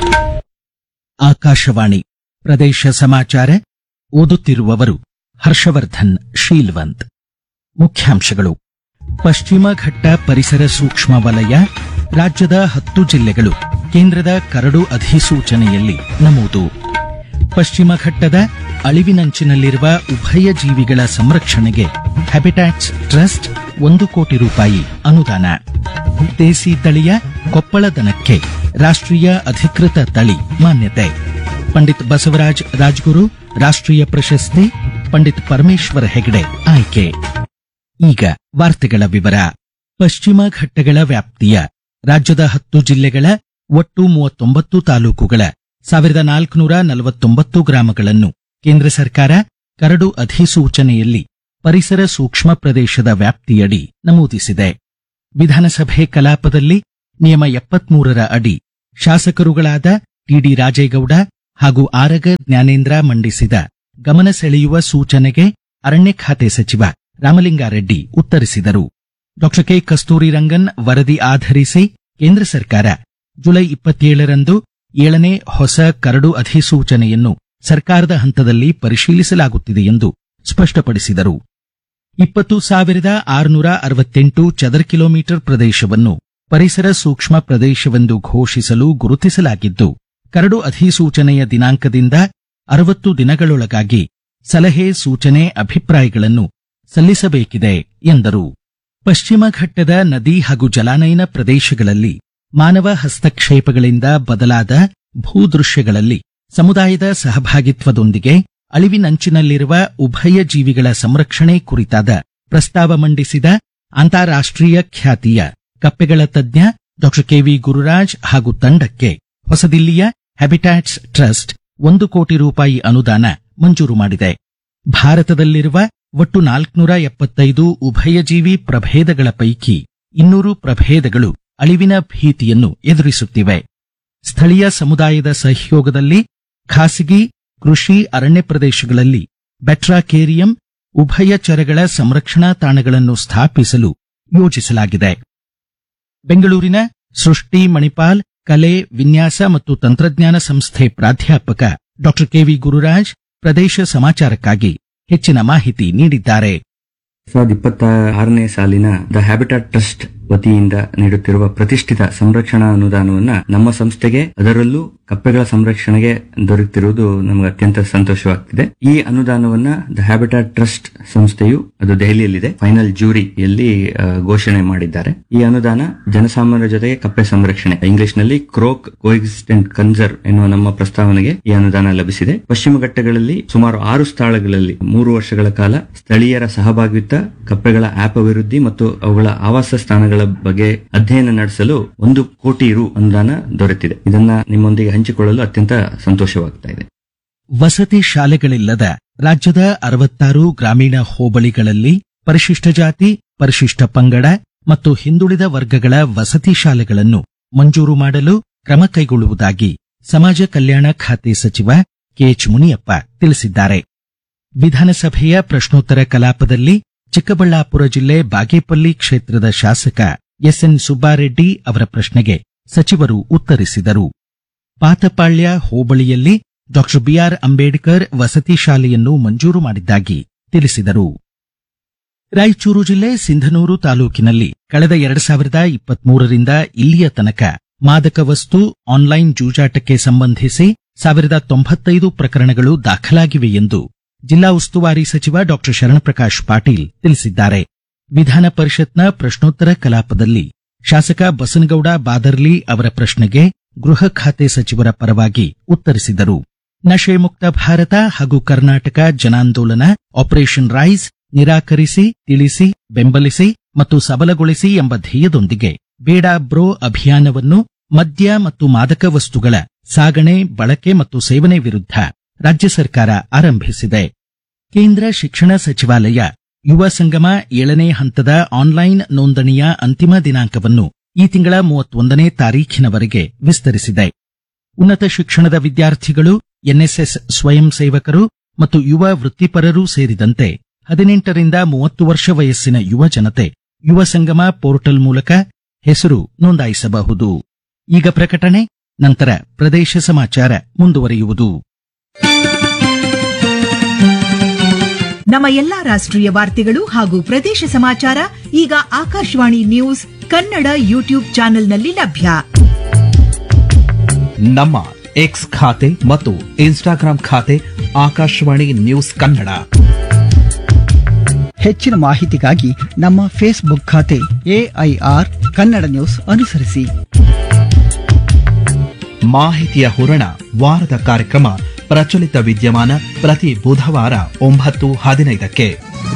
ಆಕಾಶವಾಣಿ ಪ್ರದೇಶ ಸಮಾಚಾರ ಓದುತ್ತಿರುವವರು ಹರ್ಷವರ್ಧನ್ ಶೀಲ್ವಂತ್ ಮುಖ್ಯಾಂಶಗಳು ಪಶ್ಚಿಮ ಘಟ್ಟ ಪರಿಸರ ಸೂಕ್ಷ್ಮ ವಲಯ ರಾಜ್ಯದ ಹತ್ತು ಜಿಲ್ಲೆಗಳು ಕೇಂದ್ರದ ಕರಡು ಅಧಿಸೂಚನೆಯಲ್ಲಿ ನಮೂದು ಪಶ್ಚಿಮ ಘಟ್ಟದ ಅಳಿವಿನಂಚಿನಲ್ಲಿರುವ ಉಭಯ ಜೀವಿಗಳ ಸಂರಕ್ಷಣೆಗೆ ಹ್ಯಾಬಿಟ್ಯಾಟ್ಸ್ ಟ್ರಸ್ಟ್ ಒಂದು ಕೋಟಿ ರೂಪಾಯಿ ಅನುದಾನ ದೇಸಿ ತಳಿಯ ಕೊಪ್ಪಳ ದನಕ್ಕೆ ರಾಷ್ಟ್ರೀಯ ಅಧಿಕೃತ ತಳಿ ಮಾನ್ಯತೆ ಪಂಡಿತ್ ಬಸವರಾಜ್ ರಾಜ್ಗುರು ರಾಷ್ಟ್ರೀಯ ಪ್ರಶಸ್ತಿ ಪಂಡಿತ್ ಪರಮೇಶ್ವರ ಹೆಗಡೆ ಆಯ್ಕೆ ಈಗ ವಾರ್ತೆಗಳ ವಿವರ ಪಶ್ಚಿಮ ಘಟ್ಟಗಳ ವ್ಯಾಪ್ತಿಯ ರಾಜ್ಯದ ಹತ್ತು ಜಿಲ್ಲೆಗಳ ಒಟ್ಟು ಮೂವತ್ತೊಂಬತ್ತು ತಾಲೂಕುಗಳ ಸಾವಿರದ ನಾಲ್ಕುನೂರ ನಲವತ್ತೊಂಬತ್ತು ಗ್ರಾಮಗಳನ್ನು ಕೇಂದ್ರ ಸರ್ಕಾರ ಕರಡು ಅಧಿಸೂಚನೆಯಲ್ಲಿ ಪರಿಸರ ಸೂಕ್ಷ್ಮ ಪ್ರದೇಶದ ವ್ಯಾಪ್ತಿಯಡಿ ನಮೂದಿಸಿದೆ ವಿಧಾನಸಭೆ ಕಲಾಪದಲ್ಲಿ ನಿಯಮ ಎಪ್ಪತ್ಮೂರರ ಅಡಿ ಶಾಸಕರುಗಳಾದ ಟಿಡಿ ರಾಜೇಗೌಡ ಹಾಗೂ ಆರಗ ಜ್ಞಾನೇಂದ್ರ ಮಂಡಿಸಿದ ಗಮನ ಸೆಳೆಯುವ ಸೂಚನೆಗೆ ಅರಣ್ಯ ಖಾತೆ ಸಚಿವ ರಾಮಲಿಂಗಾರೆಡ್ಡಿ ಉತ್ತರಿಸಿದರು ಡಾ ಕೆ ಕಸ್ತೂರಿ ರಂಗನ್ ವರದಿ ಆಧರಿಸಿ ಕೇಂದ್ರ ಸರ್ಕಾರ ಜುಲೈ ಇಪ್ಪತ್ತೇಳರಂದು ಏಳನೇ ಹೊಸ ಕರಡು ಅಧಿಸೂಚನೆಯನ್ನು ಸರ್ಕಾರದ ಹಂತದಲ್ಲಿ ಪರಿಶೀಲಿಸಲಾಗುತ್ತಿದೆ ಎಂದು ಸ್ಪಷ್ಟಪಡಿಸಿದರು ಇಪ್ಪತ್ತು ಸಾವಿರದ ಆರುನೂರ ಅರವತ್ತೆಂಟು ಚದರ ಕಿಲೋಮೀಟರ್ ಪ್ರದೇಶವನ್ನು ಪರಿಸರ ಸೂಕ್ಷ್ಮ ಪ್ರದೇಶವೆಂದು ಘೋಷಿಸಲು ಗುರುತಿಸಲಾಗಿದ್ದು ಕರಡು ಅಧಿಸೂಚನೆಯ ದಿನಾಂಕದಿಂದ ಅರವತ್ತು ದಿನಗಳೊಳಗಾಗಿ ಸಲಹೆ ಸೂಚನೆ ಅಭಿಪ್ರಾಯಗಳನ್ನು ಸಲ್ಲಿಸಬೇಕಿದೆ ಎಂದರು ಪಶ್ಚಿಮ ಘಟ್ಟದ ನದಿ ಹಾಗೂ ಜಲಾನಯನ ಪ್ರದೇಶಗಳಲ್ಲಿ ಮಾನವ ಹಸ್ತಕ್ಷೇಪಗಳಿಂದ ಬದಲಾದ ಭೂದೃಶ್ಯಗಳಲ್ಲಿ ಸಮುದಾಯದ ಸಹಭಾಗಿತ್ವದೊಂದಿಗೆ ಅಳಿವಿನಂಚಿನಲ್ಲಿರುವ ಉಭಯ ಜೀವಿಗಳ ಸಂರಕ್ಷಣೆ ಕುರಿತಾದ ಪ್ರಸ್ತಾವ ಮಂಡಿಸಿದ ಅಂತಾರಾಷ್ಟ್ರೀಯ ಖ್ಯಾತಿಯ ಕಪ್ಪೆಗಳ ತಜ್ಞ ಡಾ ಕೆವಿ ಗುರುರಾಜ್ ಹಾಗೂ ತಂಡಕ್ಕೆ ಹೊಸದಿಲ್ಲಿಯ ಹ್ಯಾಬಿಟ್ಯಾಟ್ಸ್ ಟ್ರಸ್ಟ್ ಒಂದು ಕೋಟಿ ರೂಪಾಯಿ ಅನುದಾನ ಮಂಜೂರು ಮಾಡಿದೆ ಭಾರತದಲ್ಲಿರುವ ಒಟ್ಟು ನಾಲ್ಕುನೂರ ಎಪ್ಪತ್ತೈದು ಉಭಯಜೀವಿ ಪ್ರಭೇದಗಳ ಪೈಕಿ ಇನ್ನೂರು ಪ್ರಭೇದಗಳು ಅಳಿವಿನ ಭೀತಿಯನ್ನು ಎದುರಿಸುತ್ತಿವೆ ಸ್ಥಳೀಯ ಸಮುದಾಯದ ಸಹಯೋಗದಲ್ಲಿ ಖಾಸಗಿ ಕೃಷಿ ಅರಣ್ಯ ಪ್ರದೇಶಗಳಲ್ಲಿ ಬೆಟ್ರಾಕೇರಿಯಂ ಉಭಯಚರಗಳ ಸಂರಕ್ಷಣಾ ತಾಣಗಳನ್ನು ಸ್ಥಾಪಿಸಲು ಯೋಜಿಸಲಾಗಿದೆ ಬೆಂಗಳೂರಿನ ಸೃಷ್ಟಿ ಮಣಿಪಾಲ್ ಕಲೆ ವಿನ್ಯಾಸ ಮತ್ತು ತಂತ್ರಜ್ಞಾನ ಸಂಸ್ಥೆ ಪ್ರಾಧ್ಯಾಪಕ ಡಾ ಕೆವಿ ಗುರುರಾಜ್ ಪ್ರದೇಶ ಸಮಾಚಾರಕ್ಕಾಗಿ ಹೆಚ್ಚಿನ ಮಾಹಿತಿ ನೀಡಿದ್ದಾರೆ ಸಾವಿರದ ಇಪ್ಪತ್ತ ಆರನೇ ಸಾಲಿನ ದ ಹ್ಯಾಬಿಟಾಟ್ ಟ್ರಸ್ಟ್ ವತಿಯಿಂದ ನೀಡುತ್ತಿರುವ ಪ್ರತಿಷ್ಠಿತ ಸಂರಕ್ಷಣಾ ಅನುದಾನವನ್ನ ನಮ್ಮ ಸಂಸ್ಥೆಗೆ ಅದರಲ್ಲೂ ಕಪ್ಪೆಗಳ ಸಂರಕ್ಷಣೆಗೆ ದೊರೆತಿರುವುದು ನಮಗೆ ಅತ್ಯಂತ ಸಂತೋಷವಾಗ್ತಿದೆ ಈ ಅನುದಾನವನ್ನ ದ ಹ್ಯಾಬಿಟಾಟ್ ಟ್ರಸ್ಟ್ ಸಂಸ್ಥೆಯು ಅದು ದೆಹಲಿಯಲ್ಲಿದೆ ಫೈನಲ್ ಜೂರಿಯಲ್ಲಿ ಆ, ಘೋಷಣೆ ಮಾಡಿದ್ದಾರೆ ಈ ಅನುದಾನ ಜನಸಾಮಾನ್ಯರ ಜೊತೆಗೆ ಕಪ್ಪೆ ಸಂರಕ್ಷಣೆ ಇಂಗ್ಲಿಷ್ ನಲ್ಲಿ ಕ್ರೋಕ್ ಕೋಎಕ್ಸಿಸ್ಟೆಂಟ್ ಕನ್ಸರ್ವ್ ಎನ್ನುವ ನಮ್ಮ ಪ್ರಸ್ತಾವನೆಗೆ ಈ ಅನುದಾನ ಲಭಿಸಿದೆ ಪಶ್ಚಿಮ ಘಟ್ಟಗಳಲ್ಲಿ ಸುಮಾರು ಆರು ಸ್ಥಳಗಳಲ್ಲಿ ಮೂರು ವರ್ಷಗಳ ಕಾಲ ಸ್ಥಳೀಯರ ಸಹಭಾಗಿತ್ವ ಕಪ್ಪೆಗಳ ಆಪ್ ಅಭಿವೃದ್ಧಿ ಮತ್ತು ಅವುಗಳ ಆವಾಸ ಸ್ಥಾನಗಳ ಬಗ್ಗೆ ಅಧ್ಯಯನ ನಡೆಸಲು ಒಂದು ಕೋಟಿ ರು ಅನುದಾನ ದೊರೆತಿದೆ ಇದನ್ನ ನಿಮ್ಮೊಂದಿಗೆ ಹಂಚಿಕೊಳ್ಳಲು ಅತ್ಯಂತ ಸಂತೋಷವಾಗ್ತಾ ಇದೆ ವಸತಿ ಶಾಲೆಗಳಿಲ್ಲದ ರಾಜ್ಯದ ಅರವತ್ತಾರು ಗ್ರಾಮೀಣ ಹೋಬಳಿಗಳಲ್ಲಿ ಪರಿಶಿಷ್ಟ ಜಾತಿ ಪರಿಶಿಷ್ಟ ಪಂಗಡ ಮತ್ತು ಹಿಂದುಳಿದ ವರ್ಗಗಳ ವಸತಿ ಶಾಲೆಗಳನ್ನು ಮಂಜೂರು ಮಾಡಲು ಕ್ರಮ ಕೈಗೊಳ್ಳುವುದಾಗಿ ಸಮಾಜ ಕಲ್ಯಾಣ ಖಾತೆ ಸಚಿವ ಕೆಎಚ್ ಮುನಿಯಪ್ಪ ತಿಳಿಸಿದ್ದಾರೆ ವಿಧಾನಸಭೆಯ ಪ್ರಶ್ನೋತ್ತರ ಕಲಾಪದಲ್ಲಿ ಚಿಕ್ಕಬಳ್ಳಾಪುರ ಜಿಲ್ಲೆ ಬಾಗೇಪಲ್ಲಿ ಕ್ಷೇತ್ರದ ಶಾಸಕ ಎಸ್ಎನ್ ಸುಬ್ಬಾರೆಡ್ಡಿ ಅವರ ಪ್ರಶ್ನೆಗೆ ಸಚಿವರು ಉತ್ತರಿಸಿದರು ಪಾತಪಾಳ್ಯ ಹೋಬಳಿಯಲ್ಲಿ ಡಾ ಬಿಆರ್ ಅಂಬೇಡ್ಕರ್ ವಸತಿ ಶಾಲೆಯನ್ನು ಮಂಜೂರು ಮಾಡಿದ್ದಾಗಿ ತಿಳಿಸಿದರು ರಾಯಚೂರು ಜಿಲ್ಲೆ ಸಿಂಧನೂರು ತಾಲೂಕಿನಲ್ಲಿ ಕಳೆದ ಎರಡು ಸಾವಿರದ ಇಪ್ಪತ್ಮೂರರಿಂದ ಇಲ್ಲಿಯ ತನಕ ಮಾದಕ ವಸ್ತು ಆನ್ಲೈನ್ ಜೂಜಾಟಕ್ಕೆ ಸಂಬಂಧಿಸಿ ಸಾವಿರದ ತೊಂಬತ್ತೈದು ಪ್ರಕರಣಗಳು ದಾಖಲಾಗಿವೆ ಎಂದು ಜಿಲ್ಲಾ ಉಸ್ತುವಾರಿ ಸಚಿವ ಡಾ ಶರಣಪ್ರಕಾಶ್ ಪಾಟೀಲ್ ತಿಳಿಸಿದ್ದಾರೆ ವಿಧಾನ ಪರಿಷತ್ನ ಪ್ರಶ್ನೋತ್ತರ ಕಲಾಪದಲ್ಲಿ ಶಾಸಕ ಬಸನಗೌಡ ಬಾದರ್ಲಿ ಅವರ ಪ್ರಶ್ನೆಗೆ ಗೃಹ ಖಾತೆ ಸಚಿವರ ಪರವಾಗಿ ಉತ್ತರಿಸಿದರು ನಶೆ ಮುಕ್ತ ಭಾರತ ಹಾಗೂ ಕರ್ನಾಟಕ ಜನಾಂದೋಲನ ಆಪರೇಷನ್ ರೈಸ್ ನಿರಾಕರಿಸಿ ತಿಳಿಸಿ ಬೆಂಬಲಿಸಿ ಮತ್ತು ಸಬಲಗೊಳಿಸಿ ಎಂಬ ಧ್ಯೇಯದೊಂದಿಗೆ ಬೇಡ ಬ್ರೋ ಅಭಿಯಾನವನ್ನು ಮದ್ಯ ಮತ್ತು ಮಾದಕ ವಸ್ತುಗಳ ಸಾಗಣೆ ಬಳಕೆ ಮತ್ತು ಸೇವನೆ ವಿರುದ್ಧ ರಾಜ್ಯ ಸರ್ಕಾರ ಆರಂಭಿಸಿದೆ ಕೇಂದ್ರ ಶಿಕ್ಷಣ ಸಚಿವಾಲಯ ಯುವ ಸಂಗಮ ಏಳನೇ ಹಂತದ ಆನ್ಲೈನ್ ನೋಂದಣಿಯ ಅಂತಿಮ ದಿನಾಂಕವನ್ನು ಈ ತಿಂಗಳ ಮೂವತ್ತೊಂದನೇ ತಾರೀಖಿನವರೆಗೆ ವಿಸ್ತರಿಸಿದೆ ಉನ್ನತ ಶಿಕ್ಷಣದ ವಿದ್ಯಾರ್ಥಿಗಳು ಎನ್ಎಸ್ಎಸ್ ಸ್ವಯಂ ಸೇವಕರು ಮತ್ತು ಯುವ ವೃತ್ತಿಪರರೂ ಸೇರಿದಂತೆ ಹದಿನೆಂಟರಿಂದ ಮೂವತ್ತು ವರ್ಷ ವಯಸ್ಸಿನ ಯುವ ಜನತೆ ಯುವ ಸಂಗಮ ಪೋರ್ಟಲ್ ಮೂಲಕ ಹೆಸರು ನೋಂದಾಯಿಸಬಹುದು ಈಗ ಪ್ರಕಟಣೆ ನಂತರ ಪ್ರದೇಶ ಸಮಾಚಾರ ಮುಂದುವರಿಯುವುದು ನಮ್ಮ ಎಲ್ಲಾ ರಾಷ್ಟ್ರೀಯ ವಾರ್ತೆಗಳು ಹಾಗೂ ಪ್ರದೇಶ ಸಮಾಚಾರ ಈಗ ಆಕಾಶವಾಣಿ ನ್ಯೂಸ್ ಕನ್ನಡ ಯೂಟ್ಯೂಬ್ ಚಾನೆಲ್ನಲ್ಲಿ ಲಭ್ಯ ನಮ್ಮ ಎಕ್ಸ್ ಖಾತೆ ಮತ್ತು ಇನ್ಸ್ಟಾಗ್ರಾಂ ಖಾತೆ ಆಕಾಶವಾಣಿ ನ್ಯೂಸ್ ಕನ್ನಡ ಹೆಚ್ಚಿನ ಮಾಹಿತಿಗಾಗಿ ನಮ್ಮ ಫೇಸ್ಬುಕ್ ಖಾತೆ ಎಐಆರ್ ಕನ್ನಡ ನ್ಯೂಸ್ ಅನುಸರಿಸಿ ಮಾಹಿತಿಯ ಹೂರಣ ವಾರದ ಕಾರ್ಯಕ್ರಮ ಪ್ರಚಲಿತ ವಿದ್ಯಮಾನ ಪ್ರತಿ ಬುಧವಾರ ಒಂಬತ್ತು ಹದಿನೈದಕ್ಕೆ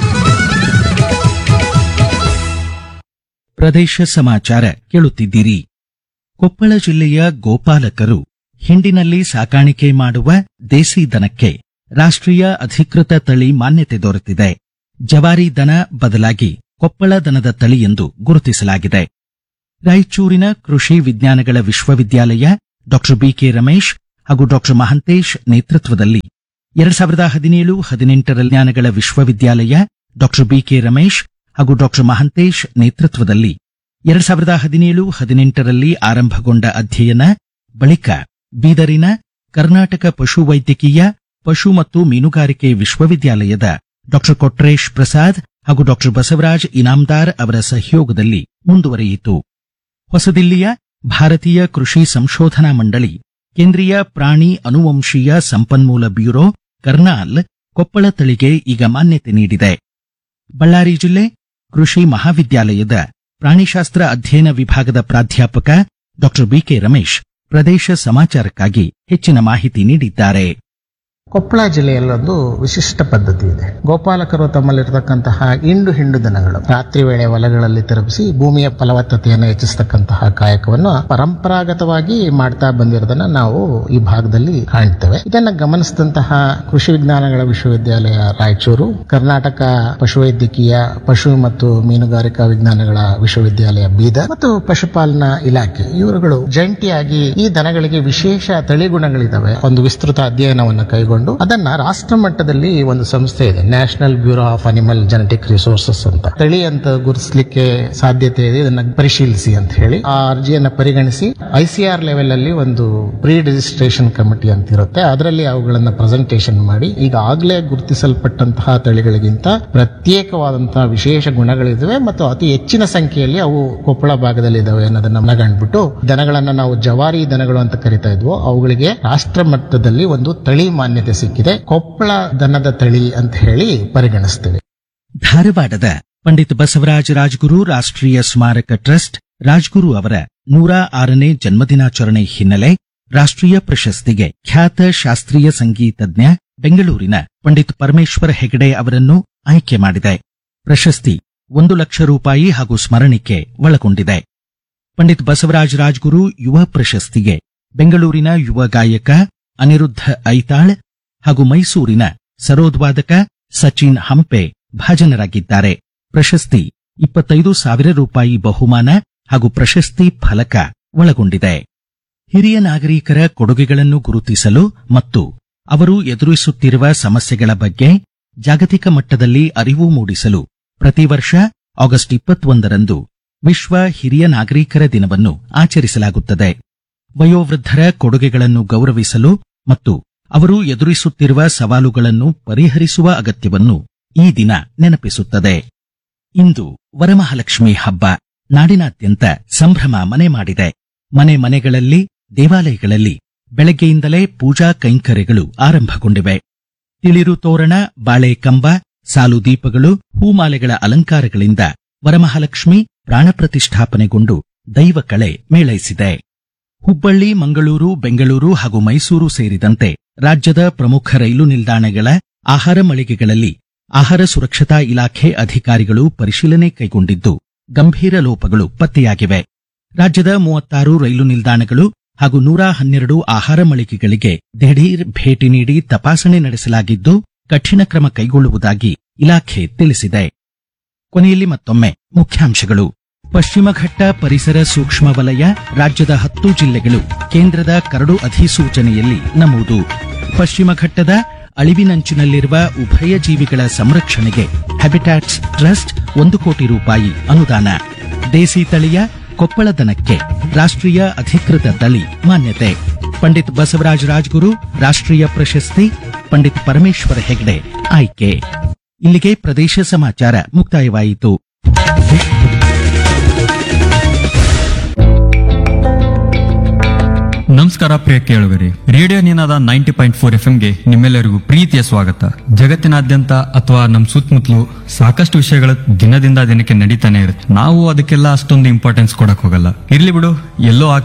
ಪ್ರದೇಶ ಸಮಾಚಾರ ಕೇಳುತ್ತಿದ್ದೀರಿ ಕೊಪ್ಪಳ ಜಿಲ್ಲೆಯ ಗೋಪಾಲಕರು ಹಿಂಡಿನಲ್ಲಿ ಸಾಕಾಣಿಕೆ ಮಾಡುವ ದೇಸಿ ದನಕ್ಕೆ ರಾಷ್ಟ್ರೀಯ ಅಧಿಕೃತ ತಳಿ ಮಾನ್ಯತೆ ದೊರೆತಿದೆ ಜವಾರಿ ದನ ಬದಲಾಗಿ ಕೊಪ್ಪಳ ದನದ ತಳಿ ಎಂದು ಗುರುತಿಸಲಾಗಿದೆ ರಾಯಚೂರಿನ ಕೃಷಿ ವಿಜ್ಞಾನಗಳ ವಿಶ್ವವಿದ್ಯಾಲಯ ಡಾಕ್ಟರ್ ಬಿಕೆ ರಮೇಶ್ ಹಾಗೂ ಡಾಕ್ಟರ್ ಮಹಂತೇಶ್ ನೇತೃತ್ವದಲ್ಲಿ ಎರಡ್ ಸಾವಿರದ ಹದಿನೇಳು ಹದಿನೆಂಟರ ಜ್ಞಾನಗಳ ವಿಶ್ವವಿದ್ಯಾಲಯ ಡಾಕ್ಟರ್ ಬಿಕೆ ರಮೇಶ್ ಹಾಗೂ ಡಾಕ್ಟರ್ ಮಹಂತೇಶ್ ನೇತೃತ್ವದಲ್ಲಿ ಎರಡ್ ಸಾವಿರದ ಹದಿನೇಳು ಹದಿನೆಂಟರಲ್ಲಿ ಆರಂಭಗೊಂಡ ಅಧ್ಯಯನ ಬಳಿಕ ಬೀದರಿನ ಕರ್ನಾಟಕ ಪಶುವೈದ್ಯಕೀಯ ಪಶು ಮತ್ತು ಮೀನುಗಾರಿಕೆ ವಿಶ್ವವಿದ್ಯಾಲಯದ ಡಾಕ್ಟರ್ ಕೊಟ್ರೇಶ್ ಪ್ರಸಾದ್ ಹಾಗೂ ಡಾಕ್ಟರ್ ಬಸವರಾಜ್ ಇನಾಮ್ದಾರ್ ಅವರ ಸಹಯೋಗದಲ್ಲಿ ಮುಂದುವರಿಯಿತು ಹೊಸದಿಲ್ಲಿಯ ಭಾರತೀಯ ಕೃಷಿ ಸಂಶೋಧನಾ ಮಂಡಳಿ ಕೇಂದ್ರೀಯ ಪ್ರಾಣಿ ಅನುವಂಶೀಯ ಸಂಪನ್ಮೂಲ ಬ್ಯೂರೋ ಕರ್ನಾಲ್ ಕೊಪ್ಪಳ ತಳಿಗೆ ಈಗ ಮಾನ್ಯತೆ ನೀಡಿದೆ ಬಳ್ಳಾರಿ ಜಿಲ್ಲೆ ಕೃಷಿ ಮಹಾವಿದ್ಯಾಲಯದ ಪ್ರಾಣಿಶಾಸ್ತ್ರ ಅಧ್ಯಯನ ವಿಭಾಗದ ಪ್ರಾಧ್ಯಾಪಕ ಡಾಕ್ಟರ್ ಬಿಕೆ ರಮೇಶ್ ಪ್ರದೇಶ ಸಮಾಚಾರಕ್ಕಾಗಿ ಹೆಚ್ಚಿನ ಮಾಹಿತಿ ನೀಡಿದ್ದಾರೆ ಕೊಪ್ಪಳ ಜಿಲ್ಲೆಯಲ್ಲೊಂದು ವಿಶಿಷ್ಟ ಪದ್ಧತಿ ಇದೆ ಗೋಪಾಲಕರು ತಮ್ಮಲ್ಲಿರತಕ್ಕಂತಹ ಇಂಡು ಹಿಂಡು ದನಗಳು ರಾತ್ರಿ ವೇಳೆ ಹೊಲಗಳಲ್ಲಿ ತಿರುಗಿಸಿ ಭೂಮಿಯ ಫಲವತ್ತತೆಯನ್ನು ಹೆಚ್ಚಿಸತಕ್ಕಂತಹ ಕಾಯಕವನ್ನು ಪರಂಪರಾಗತವಾಗಿ ಮಾಡ್ತಾ ಬಂದಿರೋದನ್ನ ನಾವು ಈ ಭಾಗದಲ್ಲಿ ಕಾಣ್ತೇವೆ ಇದನ್ನ ಗಮನಿಸಿದಂತಹ ಕೃಷಿ ವಿಜ್ಞಾನಗಳ ವಿಶ್ವವಿದ್ಯಾಲಯ ರಾಯಚೂರು ಕರ್ನಾಟಕ ಪಶುವೈದ್ಯಕೀಯ ಪಶು ಮತ್ತು ಮೀನುಗಾರಿಕಾ ವಿಜ್ಞಾನಗಳ ವಿಶ್ವವಿದ್ಯಾಲಯ ಬೀದರ್ ಮತ್ತು ಪಶುಪಾಲನಾ ಇಲಾಖೆ ಇವರುಗಳು ಜಂಟಿಯಾಗಿ ಈ ದನಗಳಿಗೆ ವಿಶೇಷ ತಳಿಗುಣಗಳಿದಾವೆ ಒಂದು ವಿಸ್ತೃತ ಅಧ್ಯಯನವನ್ನು ಕೈಗೊಂಡು ಅದನ್ನ ರಾಷ್ಟ್ರ ಮಟ್ಟದಲ್ಲಿ ಒಂದು ಸಂಸ್ಥೆ ಇದೆ national bureau of animal genetic resources ಅಂತ ತಳಿ ಅಂತ ಗುರುತಿಸಲಿಕ್ಕೆ ಸಾಧ್ಯತೆ ಇದೆ ಇದನ್ನ ಪರಿಶೀಲಿಸಿ ಅಂತ ಹೇಳಿ ಆ ಅರ್ಜಿಯನ್ನ ಪರಿಗಣಿಸಿ ಐಸಿಆರ್ ಲೆವೆಲ್ ಅಲ್ಲಿ ಒಂದು ಪ್ರೀ ರಿಜಿಸ್ಟ್ರೇಷನ್ ಕಮಿಟಿ ಅಂತ ಇರುತ್ತೆ ಅದರಲ್ಲಿ ಅವುಗಳನ್ನ ಪ್ರೆಸೆಂಟೇಷನ್ ಮಾಡಿ ಈಗಾಗಲೇ ಗುರುತಿಸಲ್ಪಟ್ಟಂತಹ ತಳಿಗಳಿಗಿಂತ ಪ್ರತ್ಯೇಕವಾದಂತಹ ವಿಶೇಷ ಗುಣಗಳಿದಾವೆ ಮತ್ತು ಅತಿ ಹೆಚ್ಚಿನ ಸಂಖ್ಯೆಯಲ್ಲಿ ಅವು ಕೊಪ್ಪಳ ಭಾಗದಲ್ಲಿ ಇದಾವೆ ಅನ್ನೋದನ್ನ ಮನಗಂಡ್ಬಿಟ್ಟು ದನಗಳನ್ನ ನಾವು ಜವಾರಿ ದನಗಳು ಅಂತ ಕರಿತಾ ಇದ್ವು ಅವುಗಳಿಗೆ ರಾಷ್ಟ್ರ ಮಟ್ಟದಲ್ಲಿ ಒಂದು ತಳಿ ಮಾನ್ಯತೆ ಸಿಕ್ಕಿದೆ ಕೊಪ್ಪಳ ದನದ ತಳಿ ಅಂತ ಹೇಳಿ ಪರಿಗಣಿಸ್ತೇವೆ ಧಾರವಾಡದ ಪಂಡಿತ್ ಬಸವರಾಜ ರಾಜ್ಗುರು ರಾಷ್ಟ್ರೀಯ ಸ್ಮಾರಕ ಟ್ರಸ್ಟ್ ರಾಜ್ಗುರು ಅವರ ನೂರ ಆರನೇ ಜನ್ಮದಿನಾಚರಣೆ ಹಿನ್ನೆಲೆ ರಾಷ್ಟ್ರೀಯ ಪ್ರಶಸ್ತಿಗೆ ಖ್ಯಾತ ಶಾಸ್ತ್ರೀಯ ಸಂಗೀತಜ್ಞ ಬೆಂಗಳೂರಿನ ಪಂಡಿತ್ ಪರಮೇಶ್ವರ ಹೆಗಡೆ ಅವರನ್ನು ಆಯ್ಕೆ ಮಾಡಿದೆ ಪ್ರಶಸ್ತಿ ಒಂದು ಲಕ್ಷ ರೂಪಾಯಿ ಹಾಗೂ ಸ್ಮರಣಿಕೆ ಒಳಗೊಂಡಿದೆ ಪಂಡಿತ್ ಬಸವರಾಜ ರಾಜ್ಗುರು ಯುವ ಪ್ರಶಸ್ತಿಗೆ ಬೆಂಗಳೂರಿನ ಯುವ ಗಾಯಕ ಅನಿರುದ್ಧ ಐತಾಳ್ ಹಾಗೂ ಮೈಸೂರಿನ ಸರೋದ್ವಾದಕ ಸಚಿನ್ ಹಂಪೆ ಭಾಜನರಾಗಿದ್ದಾರೆ ಪ್ರಶಸ್ತಿ ಇಪ್ಪತ್ತೈದು ಸಾವಿರ ರೂಪಾಯಿ ಬಹುಮಾನ ಹಾಗೂ ಪ್ರಶಸ್ತಿ ಫಲಕ ಒಳಗೊಂಡಿದೆ ಹಿರಿಯ ನಾಗರಿಕರ ಕೊಡುಗೆಗಳನ್ನು ಗುರುತಿಸಲು ಮತ್ತು ಅವರು ಎದುರಿಸುತ್ತಿರುವ ಸಮಸ್ಯೆಗಳ ಬಗ್ಗೆ ಜಾಗತಿಕ ಮಟ್ಟದಲ್ಲಿ ಅರಿವು ಮೂಡಿಸಲು ಪ್ರತಿ ವರ್ಷ ಆಗಸ್ಟ್ ಇಪ್ಪತ್ತೊಂದರಂದು ವಿಶ್ವ ಹಿರಿಯ ನಾಗರಿಕರ ದಿನವನ್ನು ಆಚರಿಸಲಾಗುತ್ತದೆ ವಯೋವೃದ್ಧರ ಕೊಡುಗೆಗಳನ್ನು ಗೌರವಿಸಲು ಮತ್ತು ಅವರು ಎದುರಿಸುತ್ತಿರುವ ಸವಾಲುಗಳನ್ನು ಪರಿಹರಿಸುವ ಅಗತ್ಯವನ್ನು ಈ ದಿನ ನೆನಪಿಸುತ್ತದೆ ಇಂದು ವರಮಹಾಲಕ್ಷ್ಮಿ ಹಬ್ಬ ನಾಡಿನಾದ್ಯಂತ ಸಂಭ್ರಮ ಮನೆ ಮಾಡಿದೆ ಮನೆ ಮನೆಗಳಲ್ಲಿ ದೇವಾಲಯಗಳಲ್ಲಿ ಬೆಳಗ್ಗೆಯಿಂದಲೇ ಪೂಜಾ ಕೈಂಕರ್ಯಗಳು ಆರಂಭಗೊಂಡಿವೆ ತಿಳಿರು ತೋರಣ ಬಾಳೆ ಕಂಬ ಸಾಲು ದೀಪಗಳು ಹೂಮಾಲೆಗಳ ಅಲಂಕಾರಗಳಿಂದ ವರಮಹಾಲಕ್ಷ್ಮಿ ಪ್ರಾಣ ಪ್ರತಿಷ್ಠಾಪನೆಗೊಂಡು ದೈವ ಕಳೆ ಮೇಳೈಸಿದೆ ಹುಬ್ಬಳ್ಳಿ ಮಂಗಳೂರು ಬೆಂಗಳೂರು ಹಾಗೂ ಮೈಸೂರು ಸೇರಿದಂತೆ ರಾಜ್ಯದ ಪ್ರಮುಖ ರೈಲು ನಿಲ್ದಾಣಗಳ ಆಹಾರ ಮಳಿಗೆಗಳಲ್ಲಿ ಆಹಾರ ಸುರಕ್ಷತಾ ಇಲಾಖೆ ಅಧಿಕಾರಿಗಳು ಪರಿಶೀಲನೆ ಕೈಗೊಂಡಿದ್ದು ಗಂಭೀರ ಲೋಪಗಳು ಪತ್ತೆಯಾಗಿವೆ ರಾಜ್ಯದ ಮೂವತ್ತಾರು ರೈಲು ನಿಲ್ದಾಣಗಳು ಹಾಗೂ ನೂರ ಹನ್ನೆರಡು ಆಹಾರ ಮಳಿಗೆಗಳಿಗೆ ದಿಢೀರ್ ಭೇಟಿ ನೀಡಿ ತಪಾಸಣೆ ನಡೆಸಲಾಗಿದ್ದು ಕಠಿಣ ಕ್ರಮ ಕೈಗೊಳ್ಳುವುದಾಗಿ ಇಲಾಖೆ ತಿಳಿಸಿದೆ ಕೊನೆಯಲ್ಲಿ ಮತ್ತೊಮ್ಮೆ ಮುಖ್ಯಾಂಶಗಳು ಪಶ್ಚಿಮ ಘಟ್ಟ ಪರಿಸರ ಸೂಕ್ಷ್ಮ ವಲಯ ರಾಜ್ಯದ ಹತ್ತು ಜಿಲ್ಲೆಗಳು ಕೇಂದ್ರದ ಕರಡು ಅಧಿಸೂಚನೆಯಲ್ಲಿ ನಮೂದು ಪಶ್ಚಿಮ ಘಟ್ಟದ ಅಳಿವಿನಂಚಿನಲ್ಲಿರುವ ಉಭಯ ಜೀವಿಗಳ ಸಂರಕ್ಷಣೆಗೆ ಹ್ಯಾಬಿಟ್ಯಾಟ್ಸ್ ಟ್ರಸ್ಟ್ ಒಂದು ಕೋಟಿ ರೂಪಾಯಿ ಅನುದಾನ ದೇಸಿ ತಳಿಯ ಕೊಪ್ಪಳ ದನಕ್ಕೆ ರಾಷ್ಟ್ರೀಯ ಅಧಿಕೃತ ತಳಿ ಮಾನ್ಯತೆ ಪಂಡಿತ್ ಬಸವರಾಜ ರಾಜ್ಗುರು ರಾಷ್ಟ್ರೀಯ ಪ್ರಶಸ್ತಿ ಪಂಡಿತ್ ಪರಮೇಶ್ವರ ಹೆಗ್ಡೆ ಆಯ್ಕೆ ಇಲ್ಲಿಗೆ ಪ್ರದೇಶ ಸಮಾಚಾರ ಮುಕ್ತಾಯವಾಯಿತು ನಮಸ್ಕಾರ ಪ್ರಿಯ ಕೇಳುಗರಿ radio Ninada ninety point four F ಗೆ ನಿಮ್ಮೆಲ್ಲರಿಗೂ ಪ್ರೀತಿಯ ಸ್ವಾಗತ ಜಗತ್ತಿನಾದ್ಯಂತ ಅಥವಾ ನಮ್ಮ ಸುತ್ತಮುತ್ತಲು ಸಾಕಷ್ಟು ವಿಷಯಗಳು ದಿನದಿಂದ ದಿನಕ್ಕೆ ನಡೀತಾನೆ ಇರುತ್ತೆ ನಾವು ಅದಕ್ಕೆಲ್ಲ ಅಷ್ಟೊಂದು ಇಂಪಾರ್ಟೆನ್ಸ್ ಕೊಡಕ್ ಹೋಗಲ್ಲ ಇರ್ಲಿ ಬಿಡು ಎಲ್ಲೋ ಆ